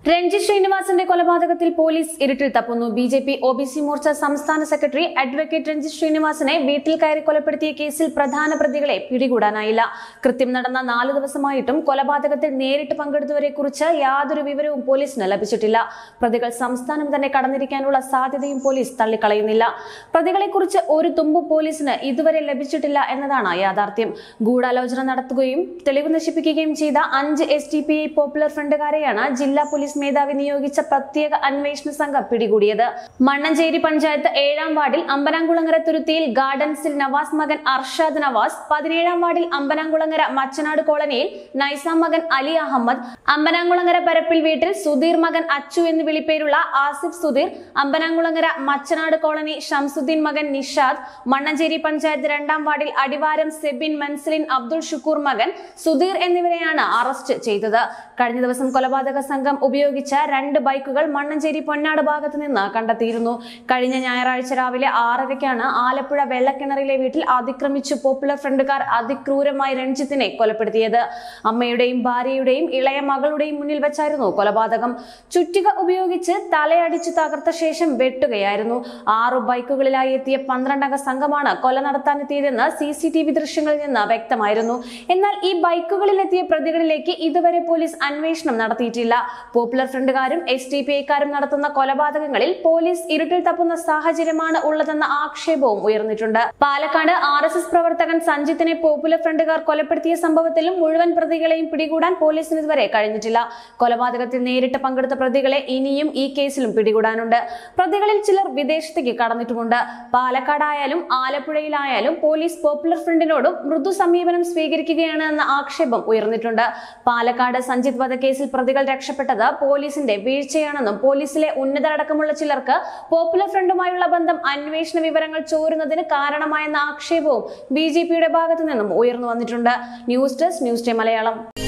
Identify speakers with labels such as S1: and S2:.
S1: രഞ്ജിത് ശ്രീനിവാസന്റെ കൊലപാതകത്തിൽ പോലീസ് ഇരുട്ടിൽ തപ്പുന്നു B J P O B C Morcha സംസ്ഥാന സെക്രട്ടറി അഡ്വക്കേറ്റ് രഞ്ജിത് ശ്രീനിവാസനെ വീട്ടിൽ കയറി കൊലപ്പെടുത്തിയ കേസിൽ പ്രധാന പ്രതികളെ പിടികൂടാനായില്ല കൃത്യം നടന്ന നാല് ദിവസമായിട്ടും കൊലപാതകത്തിൽ നേരിട്ട് പങ്കെടുത്തവരെ കുറിച്ച് യാതൊരു വിവരവും പോലീസിന് ലഭിച്ചിട്ടില്ല പ്രതികൾ സംസ്ഥാനം തന്നെ കടന്നിരിക്കാനുള്ള സാധ്യതയും പോലീസ് തള്ളിക്കളയുന്നില്ല പ്രതികളെ കുറിച്ച് ഒരു തുമ്പ് പോലീസിന് ഇതുവരെ ലഭിച്ചിട്ടില്ല എന്നതാണ് യാഥാർത്ഥ്യം ഗൂഢാലോചന നടത്തുകയും തെളിവ് നശിപ്പിക്കുകയും ചെയ്ത അഞ്ച് S D P I popular ഫ്രണ്ടുകാരെയാണ് ജില്ലാ പോലീസ് മേധാവി നിയോഗിച്ച പ്രത്യേക അന്വേഷണ സംഘം പിടികൂടിയത് മണ്ണഞ്ചേരി പഞ്ചായത്ത് ഏഴാം വാർഡിൽ അമ്പനാംകുളങ്ങര തുരുത്തിയിൽ ഗാർഡൻസിൽ നവാസ് മകൻ അർഷാദ് നവാസ് പതിനേഴാം വാർഡിൽ അമ്പനാംകുളങ്ങര മച്ചനാട് കോളനിയിൽ നൈസാം മകൻ അലി അഹമ്മദ് അമ്പനാംകുളങ്ങര പരപ്പിൽ വീട്ടിൽ സുധീർ മകൻ അച്ചു എന്ന് വിളിപ്പേരുള്ള ആസിഫ് സുധീർ അമ്പനാംകുളങ്ങര മച്ചനാട് കോളനി ഷംസുദ്ദീൻ മകൻ നിഷാദ് മണ്ണഞ്ചേരി പഞ്ചായത്ത് രണ്ടാം വാർഡിൽ അടിവാരം സെബിൻ മൻസലിൻ അബ്ദുൾ ഷുക്കൂർ മകൻ സുധീർ എന്നിവരെയാണ് അറസ്റ്റ് ചെയ്തത് കഴിഞ്ഞ ദിവസം കൊലപാതക സംഘം ഉപയോഗിച്ച രണ്ട് ബൈക്കുകൾ മണ്ണഞ്ചേരി പൊന്നാട് ഭാഗത്ത് നിന്ന് കണ്ടെത്തിയിരുന്നു കഴിഞ്ഞ ഞായറാഴ്ച രാവിലെ ആറരയ്ക്കാണ് ആലപ്പുഴ വെള്ളക്കിണറിലെ വീട്ടിൽ അതിക്രമിച്ചു പോപ്പുലർ ഫ്രണ്ടുകാർ അതിക്രൂരമായി രഞ്ജിത്തിനെ കൊലപ്പെടുത്തിയത് അമ്മയുടെയും ഭാര്യയുടെയും ഇളയ മകളുടെയും മുന്നിൽ വെച്ചായിരുന്നു കൊലപാതകം ചുറ്റിക ഉപയോഗിച്ച് തലയടിച്ചു തകർത്ത ശേഷം വെട്ടുകയായിരുന്നു ആറു ബൈക്കുകളിലായി എത്തിയ പന്ത്രണ്ടംഗ സംഘമാണ് കൊല നടത്താനെത്തിയതെന്ന് സി സി ടി വി ദൃശ്യങ്ങളിൽ നിന്ന് വ്യക്തമായിരുന്നു എന്നാൽ ഈ ബൈക്കുകളിലെത്തിയ പ്രതികളിലേക്ക് ഇതുവരെ പോലീസ് അന്വേഷണം നടത്തിയിട്ടില്ല പോപ്പുലർ ഫ്രണ്ടുകാരും എസ് ടി പി ഐക്കാരും നടത്തുന്ന കൊലപാതകങ്ങളിൽ പോലീസ് ഇരുട്ടിൽ തപ്പുന്ന സാഹചര്യമാണ് ഉള്ളതെന്ന ആക്ഷേപവും ഉയർന്നിട്ടുണ്ട് പാലക്കാട് ആർ എസ് എസ് പ്രവർത്തകൻ സഞ്ജിത്തിനെ പോപ്പുലർ ഫ്രണ്ടുകാർ കൊലപ്പെടുത്തിയ സംഭവത്തിലും മുഴുവൻ പ്രതികളെയും പിടികൂടാൻ പോലീസിന് ഇതുവരെ കഴിഞ്ഞിട്ടില്ല കൊലപാതകത്തിൽ നേരിട്ട് പങ്കെടുത്ത പ്രതികളെ ഇനിയും ഈ കേസിലും പിടികൂടാനുണ്ട് പ്രതികളിൽ ചിലർ വിദേശത്തേക്ക് കടന്നിട്ടുമുണ്ട് പാലക്കാടായാലും ആലപ്പുഴയിലായാലും പോലീസ് പോപ്പുലർ ഫ്രണ്ടിനോടും മൃദു സമീപനം സ്വീകരിക്കുകയാണ് എന്ന ആക്ഷേപം ഉയർന്നിട്ടുണ്ട് പാലക്കാട് സഞ്ജിത് വധക്കേസിൽ പ്രതികൾ രക്ഷപ്പെട്ടത് പോലീസിന്റെ വീഴ്ചയാണെന്നും പോലീസിലെ ഉന്നതരടക്കമുള്ള ചിലർക്ക് പോപ്പുലർ ഫ്രണ്ടുമായുള്ള ബന്ധം അന്വേഷണ വിവരങ്ങൾ ചോരുന്നതിന് കാരണമായെന്ന ആക്ഷേപവും ബി ജെ പിയുടെ ഭാഗത്തു നിന്നും ഉയർന്നു വന്നിട്ടുണ്ട് news desk news day Malayalam